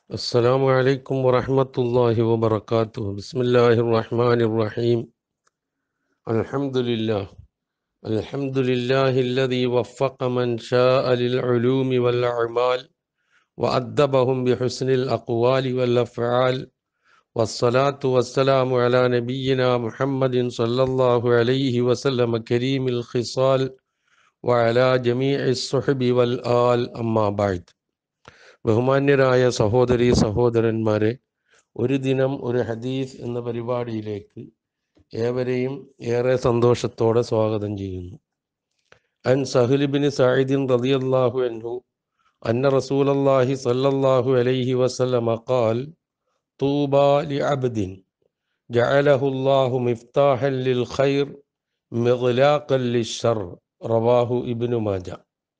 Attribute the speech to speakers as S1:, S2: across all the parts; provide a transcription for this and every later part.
S1: السلام عليكم ورحمة الله وبركاته بسم الله الرحمن الرحيم الحمد لله الحمد لله الذي وفق من شاء للعلوم والأعمال وأدبهم بحسن الأقوال والأفعال والصلاة والسلام على نبينا محمد صلى الله عليه وسلم كريم الخصال وعلى جميع الصحب والآل أما بعد ബഹുമാന്യരായ സഹോദരി സഹോദരന്മാരെ ഒരു ദിനം ഒരു ഹദീസ് എന്ന പരിപാടിയിലേക്ക് ഏവരെയും ഏറെ സന്തോഷത്തോടെ സ്വാഗതം ചെയ്യുന്നു അൻ സഹലിബിന് സഈദിൻ റളിയല്ലാഹു അൻഹു അന്ന റസൂലല്ലാഹി സല്ലല്ലാഹു അലൈഹി വസല്ലമ ഖാൽ طوبى لعبد جعله الله مفتاحا للخير مغلاقا للشر رواه ابن ماجه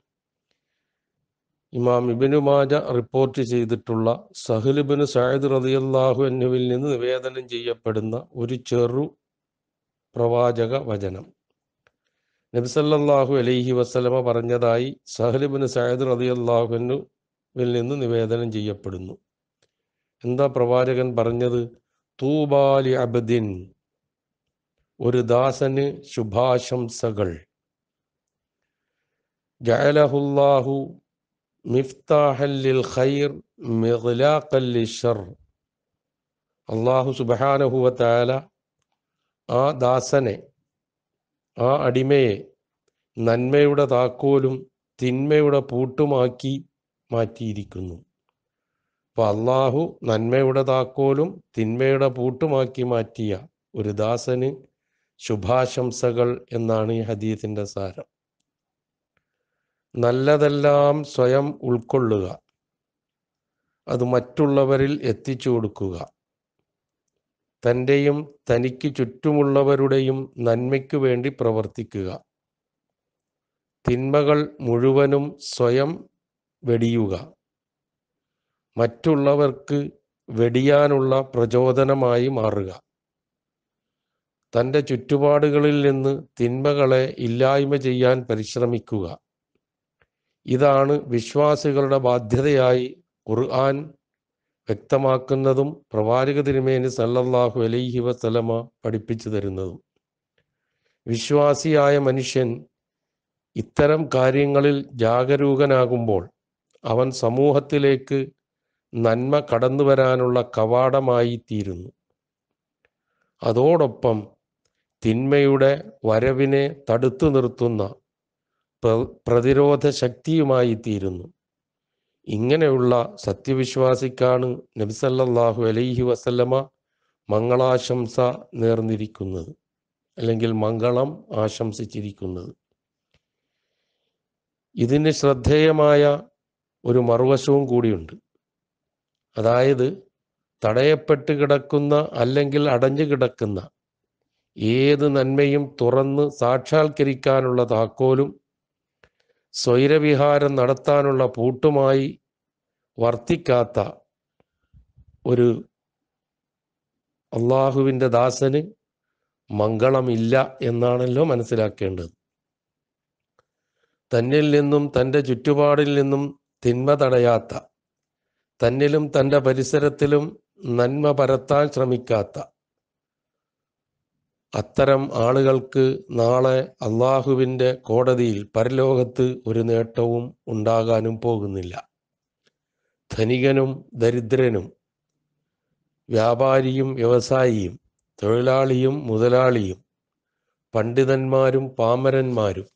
S1: ഇമാം ഇബിനു മാജ റിപ്പോർട്ട് ചെയ്തിട്ടുള്ള സഹലിബിന് സയദ് റളിയല്ലാഹു അൻഹുവിൽ നിന്ന് നിവേദനം ചെയ്യപ്പെടുന്ന ഒരു ചെറു പ്രവാചക വചനം നബിസല്ലാഹു അലൈഹി വസ്ലമ പറഞ്ഞതായി സഹലിബിന് സയദ് റളിയല്ലാഹു അൻഹുവിൽ നിന്ന് നിവേദനം ചെയ്യപ്പെടുന്നു എന്താ പ്രവാചകൻ പറഞ്ഞത് തൂബാലി അബദിൻ ഒരു ദാസന് ശുഭാശംസകൾ ജഅലഹുല്ലാഹു മിഫ്താഹല്ലിൽ ഖൈർ മിഗ്ലാഖല്ലിൽ ഷർ അള്ളാഹു സുബഹാനഹുവ താല ആ ദാസനെ ആ അടിമയെ നന്മയുടെ താക്കോലും തിന്മയുടെ പൂട്ടുമാക്കി മാറ്റിയിരിക്കുന്നു അപ്പോൾ അള്ളാഹു നന്മയുടെ താക്കോലും തിന്മയുടെ പൂട്ടുമാക്കി മാറ്റിയ ഒരു ദാസന് ശുഭാശംസകൾ എന്നാണ് ഈ ഹദീസിൻ്റെ സാരം നല്ലതെല്ലാം സ്വയം ഉൾക്കൊള്ളുക അത് മറ്റുള്ളവരിൽ എത്തിച്ചു കൊടുക്കുക തൻ്റെയും തനിക്ക് ചുറ്റുമുള്ളവരുടെയും നന്മയ്ക്കു വേണ്ടി പ്രവർത്തിക്കുക തിന്മകൾ മുഴുവനും സ്വയം വെടിയുക മറ്റുള്ളവർക്ക് വെടിയാനുള്ള പ്രചോദനമായി മാറുക തൻ്റെ ചുറ്റുപാടുകളിൽ നിന്ന് തിന്മകളെ ഇല്ലായ്മ ചെയ്യാൻ പരിശ്രമിക്കുക ഇതാണ് വിശ്വാസികളുടെ ബാധ്യതയായി ഖുർആൻ വ്യക്തമാക്കുന്നതും പ്രവാചക തിരുമേനി സല്ലല്ലാഹു അലൈഹി വസല്ലമ പഠിപ്പിച്ചു തരുന്നതും വിശ്വാസിയായ മനുഷ്യൻ ഇത്തരം കാര്യങ്ങളിൽ ജാഗരൂകനാകുമ്പോൾ അവൻ സമൂഹത്തിലേക്ക് നന്മ കടന്നു വരാനുള്ള കവാടമായി തീരുന്നു അതോടൊപ്പം തിന്മയുടെ വരവിനെ തടുത്തു നിർത്തുന്ന പ്രതിരോധ ശക്തിയുമായി തീരുന്നു ഇങ്ങനെയുള്ള സത്യവിശ്വാസിക്കാണ് നബിസല്ലാഹു അലൈഹി വസല്ലമ മംഗളാശംസ നേർന്നിരിക്കുന്നത് അല്ലെങ്കിൽ മംഗളം ആശംസിച്ചിരിക്കുന്നത് ഇതിന് ശ്രദ്ധേയമായ ഒരു മറുവശവും കൂടിയുണ്ട് അതായത് തടയപ്പെട്ട് കിടക്കുന്ന അല്ലെങ്കിൽ അടഞ്ഞു കിടക്കുന്ന ഏത് നന്മയും തുറന്ന് സാക്ഷാത്കരിക്കാനുള്ള താക്കോലും സ്വൈരവിഹാരം നടത്താനുള്ള പൂട്ടുമായി വർത്തിക്കാത്ത ഒരു അള്ളാഹുവിൻ്റെ ദാസന് മംഗളമില്ല എന്നാണല്ലോ മനസ്സിലാക്കേണ്ടത് തന്നിൽ നിന്നും തൻ്റെ ചുറ്റുപാടിൽ നിന്നും തിന്മ തടയാത്ത തന്നിലും തൻ്റെ പരിസരത്തിലും നന്മ പരത്താൻ ശ്രമിക്കാത്ത അത്തരം ആളുകൾക്ക് നാളെ അള്ളാഹുവിൻ്റെ കോടതിയിൽ പരലോകത്ത് ഒരു നേട്ടവും ഉണ്ടാകാനും പോകുന്നില്ല ധനികനും ദരിദ്രനും വ്യാപാരിയും വ്യവസായിയും തൊഴിലാളിയും മുതലാളിയും പണ്ഡിതന്മാരും പാമരന്മാരും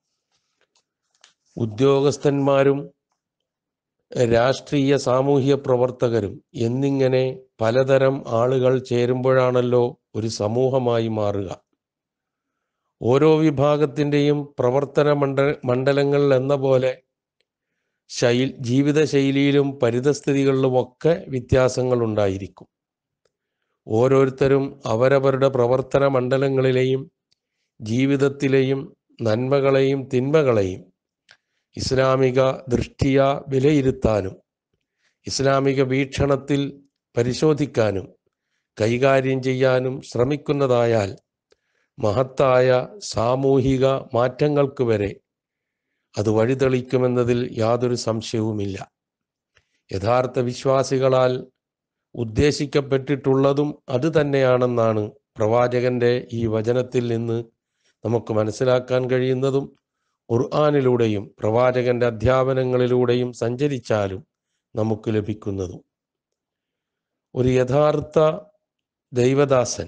S1: ഉദ്യോഗസ്ഥന്മാരും രാഷ്ട്രീയ സാമൂഹ്യ പ്രവർത്തകരും എന്നിങ്ങനെ പലതരം ആളുകൾ ചേരുമ്പോഴാണല്ലോ ഒരു സമൂഹമായി മാറുക ഓരോ വിഭാഗത്തിൻ്റെയും പ്രവർത്തന മണ്ഡ മണ്ഡലങ്ങൾ എന്ന പോലെ ശൈൽ ജീവിതശൈലിയിലും പരിതസ്ഥിതികളിലുമൊക്കെ വ്യത്യാസങ്ങൾ ഉണ്ടായിരിക്കും ഓരോരുത്തരും അവരവരുടെ പ്രവർത്തന മണ്ഡലങ്ങളിലെയും ജീവിതത്തിലെയും നന്മകളെയും തിന്മകളെയും ഇസ്ലാമിക ദൃഷ്ടിയ വിലയിരുത്താനും ഇസ്ലാമിക വീക്ഷണത്തിൽ പരിശോധിക്കാനും കൈകാര്യം ചെയ്യാനും ശ്രമിക്കുന്നതായാൽ മഹത്തായ സാമൂഹിക മാറ്റങ്ങൾക്ക് വരെ അത് വഴിതെളിക്കുമെന്നതിൽ യാതൊരു സംശയവുമില്ല യഥാർത്ഥ വിശ്വാസികളാൽ ഉദ്ദേശിക്കപ്പെട്ടിട്ടുള്ളതും അത് തന്നെയാണെന്നാണ് പ്രവാചകന്റെ ഈ വചനത്തിൽ നിന്ന് നമുക്ക് മനസ്സിലാക്കാൻ കഴിയുന്നതും ഖുർആാനിലൂടെയും പ്രവാചകന്റെ അധ്യാപനങ്ങളിലൂടെയും സഞ്ചരിച്ചാലും നമുക്ക് ലഭിക്കുന്നതും ഒരു യഥാർത്ഥ ദൈവദാസൻ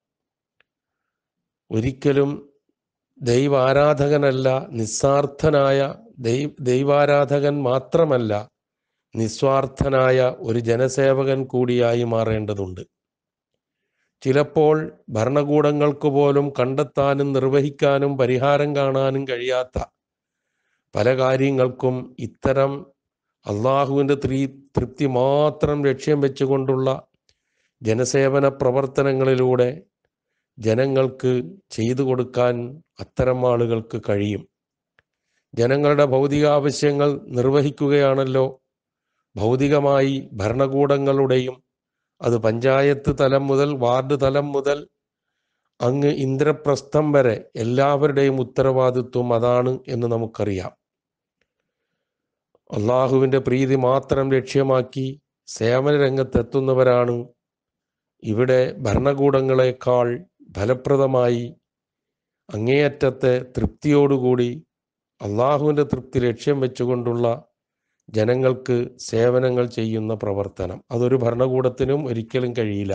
S1: ഒരിക്കലും ദൈവാരാധകനല്ല നിസ്സാർത്ഥനായ ദൈവ ദൈവാരാധകൻ മാത്രമല്ല നിസ്വാർത്ഥനായ ഒരു ജനസേവകൻ കൂടിയായി മാറേണ്ടതുണ്ട് ചിലപ്പോൾ ഭരണകൂടങ്ങൾക്ക് പോലും കണ്ടെത്താനും നിർവഹിക്കാനും പരിഹാരം കാണാനും കഴിയാത്ത പല കാര്യങ്ങൾക്കും ഇത്തരം അള്ളാഹുവിൻ്റെ ത്രീ തൃപ്തി മാത്രം ലക്ഷ്യം വെച്ചുകൊണ്ടുള്ള ജനസേവന പ്രവർത്തനങ്ങളിലൂടെ ജനങ്ങൾക്ക് ചെയ്തു കൊടുക്കാൻ അത്തരം ആളുകൾക്ക് കഴിയും ജനങ്ങളുടെ ഭൗതിക ആവശ്യങ്ങൾ നിർവഹിക്കുകയാണല്ലോ ഭൗതികമായി ഭരണകൂടങ്ങളുടെയും അത് പഞ്ചായത്ത് തലം മുതൽ വാർഡ് തലം മുതൽ അങ്ങ് ഇന്ദ്രപ്രസ്ഥം വരെ എല്ലാവരുടെയും ഉത്തരവാദിത്വം അതാണ് എന്ന് നമുക്കറിയാം അള്ളാഹുവിൻ്റെ പ്രീതി മാത്രം ലക്ഷ്യമാക്കി സേവന രംഗത്തെത്തുന്നവരാണ് ഇവിടെ ഭരണകൂടങ്ങളെക്കാൾ ഫലപ്രദമായി അങ്ങേയറ്റത്തെ തൃപ്തിയോടുകൂടി അള്ളാഹുവിൻ്റെ തൃപ്തി ലക്ഷ്യം വെച്ചുകൊണ്ടുള്ള ജനങ്ങൾക്ക് സേവനങ്ങൾ ചെയ്യുന്ന പ്രവർത്തനം അതൊരു ഭരണകൂടത്തിനും ഒരിക്കലും കഴിയില്ല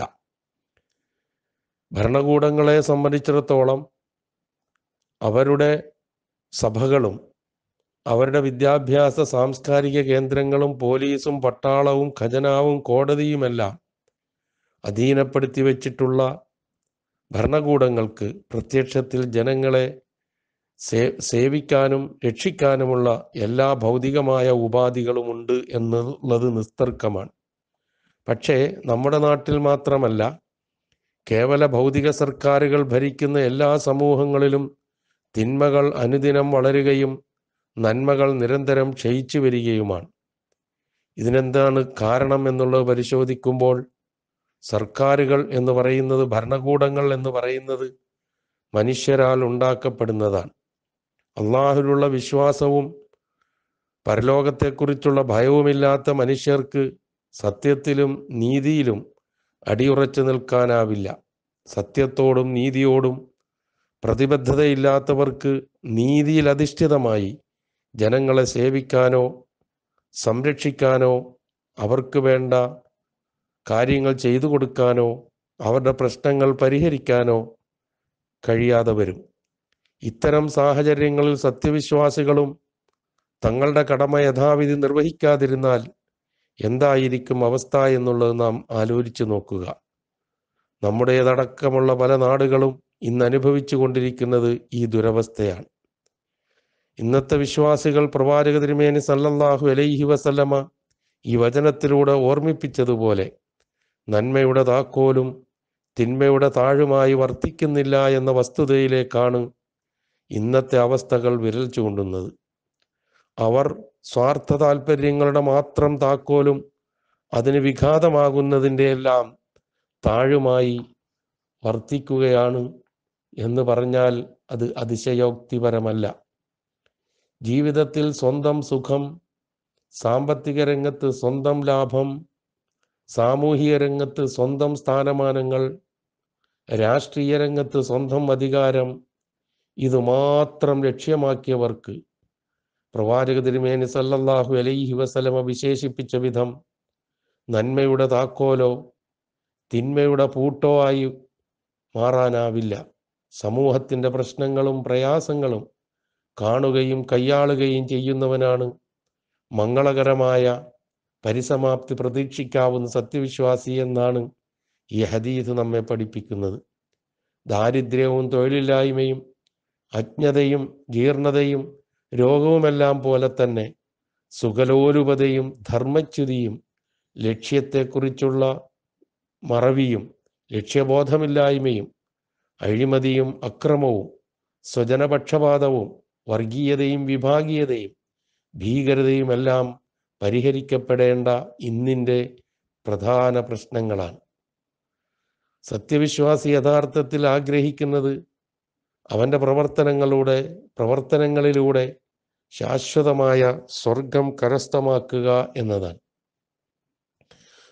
S1: ഭരണകൂടങ്ങളെ സംബന്ധിച്ചിടത്തോളം അവരുടെ സഭകളും അവരുടെ വിദ്യാഭ്യാസ സാംസ്കാരിക കേന്ദ്രങ്ങളും പോലീസും പട്ടാളവും ഖജനാവും കോടതിയുമെല്ലാം അധീനപ്പെടുത്തി വച്ചിട്ടുള്ള ഭരണകൂടങ്ങൾക്ക് പ്രത്യക്ഷത്തിൽ ജനങ്ങളെ സേ സേവിക്കാനും രക്ഷിക്കാനുമുള്ള എല്ലാ ഭൗതികമായ ഉപാധികളുമുണ്ട് എന്നുള്ളത് നിസ്തർക്കമാണ് പക്ഷേ നമ്മുടെ നാട്ടിൽ മാത്രമല്ല കേവല ഭൗതിക സർക്കാരുകൾ ഭരിക്കുന്ന എല്ലാ സമൂഹങ്ങളിലും തിന്മകൾ അനുദിനം വളരുകയും നന്മകൾ നിരന്തരം ക്ഷയിച്ചു വരികയുമാണ് ഇതിനെന്താണ് കാരണം എന്നുള്ളത് പരിശോധിക്കുമ്പോൾ സർക്കാരുകൾ എന്ന് പറയുന്നത് ഭരണകൂടങ്ങൾ എന്ന് പറയുന്നത് മനുഷ്യരാൽ ഉണ്ടാക്കപ്പെടുന്നതാണ് അള്ളാഹുലുള്ള വിശ്വാസവും പരലോകത്തെക്കുറിച്ചുള്ള ഭയവുമില്ലാത്ത മനുഷ്യർക്ക് സത്യത്തിലും നീതിയിലും അടിയുറച്ചു നിൽക്കാനാവില്ല സത്യത്തോടും നീതിയോടും പ്രതിബദ്ധതയില്ലാത്തവർക്ക് നീതിയിൽ അധിഷ്ഠിതമായി ജനങ്ങളെ സേവിക്കാനോ സംരക്ഷിക്കാനോ അവർക്ക് വേണ്ട കാര്യങ്ങൾ ചെയ്തു കൊടുക്കാനോ അവരുടെ പ്രശ്നങ്ങൾ പരിഹരിക്കാനോ കഴിയാതെ വരും ഇത്തരം സാഹചര്യങ്ങളിൽ സത്യവിശ്വാസികളും തങ്ങളുടെ കടമ യഥാവിധി നിർവഹിക്കാതിരുന്നാൽ എന്തായിരിക്കും അവസ്ഥ എന്നുള്ളത് നാം ആലോചിച്ചു നോക്കുക നമ്മുടേതടക്കമുള്ള പല നാടുകളും ഇന്ന് അനുഭവിച്ചു കൊണ്ടിരിക്കുന്നത് ഈ ദുരവസ്ഥയാണ് ഇന്നത്തെ വിശ്വാസികൾ പ്രവാചക തിരുമേനി സല്ലല്ലാഹു അലൈഹി വസല്ലമ ഈ വചനത്തിലൂടെ ഓർമ്മിപ്പിച്ചതുപോലെ നന്മയുടെ താക്കോലും തിന്മയുടെ താഴുമായി വർത്തിക്കുന്നില്ല എന്ന വസ്തുതയിലേക്കാണ് ഇന്നത്തെ അവസ്ഥകൾ വിരൽ ചൂണ്ടുന്നത് അവർ സ്വാർത്ഥ താല്പര്യങ്ങളുടെ മാത്രം താക്കോലും അതിന് വിഘാതമാകുന്നതിൻ്റെ എല്ലാം താഴുമായി വർത്തിക്കുകയാണ് എന്ന് പറഞ്ഞാൽ അത് അതിശയോക്തിപരമല്ല ജീവിതത്തിൽ സ്വന്തം സുഖം സാമ്പത്തിക രംഗത്ത് സ്വന്തം ലാഭം സാമൂഹിക രംഗത്ത് സ്വന്തം സ്ഥാനമാനങ്ങൾ രാഷ്ട്രീയ രംഗത്ത് സ്വന്തം അധികാരം ഇത് മാത്രം ലക്ഷ്യമാക്കിയവർക്ക് പ്രവാചക തിരുമേനി സല്ലല്ലാഹു അലൈഹി വസല്ലമ വിശേഷിപ്പിച്ച വിധം നന്മയുടെ താക്കോലോ തിന്മയുടെ പൂട്ടോ ആയി മാറാനാവില്ല സമൂഹത്തിൻ്റെ പ്രശ്നങ്ങളും പ്രയാസങ്ങളും കാണുകയും കൈയാളുകയും ചെയ്യുന്നവനാണ് മംഗളകരമായ പരിസമാപ്തി പ്രതീക്ഷിക്കാവുന്ന സത്യവിശ്വാസി എന്നാണ് ഈ ഹദീസ് നമ്മെ പഠിപ്പിക്കുന്നത് ദാരിദ്ര്യവും തൊഴിലില്ലായ്മയും അജ്ഞതയും ജീർണതയും രോഗവുമെല്ലാം പോലെ തന്നെ സുഖലോലുപതയും ധർമ്മച്യുതിയും ലക്ഷ്യത്തെക്കുറിച്ചുള്ള മറവിയും ലക്ഷ്യബോധമില്ലായ്മയും അഴിമതിയും അക്രമവും സ്വജനപക്ഷപാതവും വർഗീയതയും വിഭാഗീയതയും ഭീകരതയുമെല്ലാം പരിഹരിക്കപ്പെടേണ്ട ഇന്നിൻ്റെ പ്രധാന പ്രശ്നങ്ങളാണ് സത്യവിശ്വാസി യഥാർത്ഥത്തിൽ ആഗ്രഹിക്കുന്നത് അവൻ്റെ പ്രവർത്തനങ്ങളുടെ പ്രവർത്തനങ്ങളിലൂടെ ശാശ്വതമായ സ്വർഗം കരസ്ഥമാക്കുക എന്നതാണ്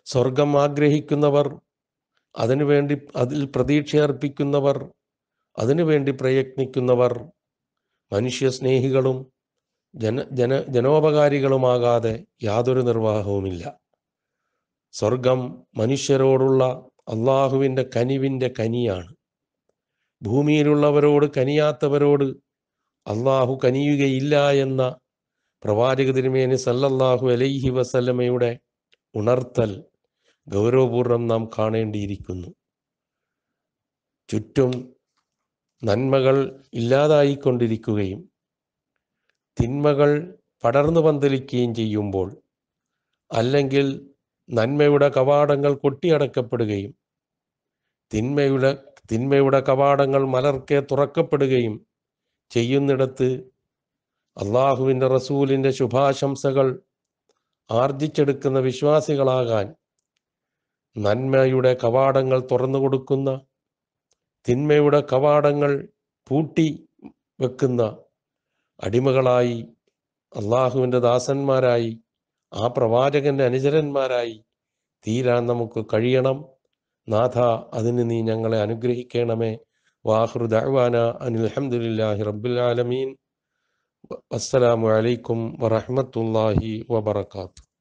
S1: സ്വർഗം ആഗ്രഹിക്കുന്നവർ അതിനുവേണ്ടി അതിൽ പ്രതീക്ഷ അർപ്പിക്കുന്നവർ അതിനുവേണ്ടി പ്രയത്നിക്കുന്നവർ മനുഷ്യസ്നേഹികളും ജന ജന ജനോപകാരികളുമാകാതെ യാതൊരു നിർവാഹവുമില്ല സ്വർഗം മനുഷ്യരോടുള്ള അള്ളാഹുവിൻ്റെ കനിവിൻ്റെ കനിയാണ് ഭൂമിയിലുള്ളവരോട് കനിയാത്തവരോട് അള്ളാഹു കനിയുകയില്ല എന്ന പ്രവാചക തിരുമേനി സല്ലല്ലാഹു അലൈഹി വസല്ലമയുടെ ഉണർത്തൽ ഗൗരവപൂർവ്വം നാം കാണേണ്ടിയിരിക്കുന്നു ചുറ്റും നന്മകൾ ഇല്ലാതായിക്കൊണ്ടിരിക്കുകയും തിന്മകൾ പടർന്നു പന്തലിക്കുകയും ചെയ്യുമ്പോൾ അല്ലെങ്കിൽ നന്മയുടെ കവാടങ്ങൾ കൊട്ടിയടക്കപ്പെടുകയും തിന്മയുടെ തിന്മയുടെ കവാടങ്ങൾ മലർക്കെ തുറക്കപ്പെടുകയും ചെയ്യുന്നിടത്ത് അള്ളാഹുവിൻ്റെ റസൂലിൻ്റെ ശുഭാശംസകൾ ആർജിച്ചെടുക്കുന്ന വിശ്വാസികളാകാൻ നന്മയുടെ കവാടങ്ങൾ തുറന്നു കൊടുക്കുന്ന തിന്മയുടെ കവാടങ്ങൾ പൂട്ടി വെക്കുന്ന അടിമകളായി അള്ളാഹുവിൻ്റെ ദാസന്മാരായി ആ പ്രവാചകന്റെ അനുചരന്മാരായി തീരാൻ നമുക്ക് കഴിയണം നാഥ അതിന് നീ ഞങ്ങളെ അനുഗ്രഹിക്കണമേ വാഹൃ ദഅ്വാന അനിൽ ഹംദുലില്ലാഹി റബ്ബിൽ ആലമീൻ അസ്സലാമു അലൈക്കും വറഹ്മത്തുള്ളാഹി വബറകാതുഹു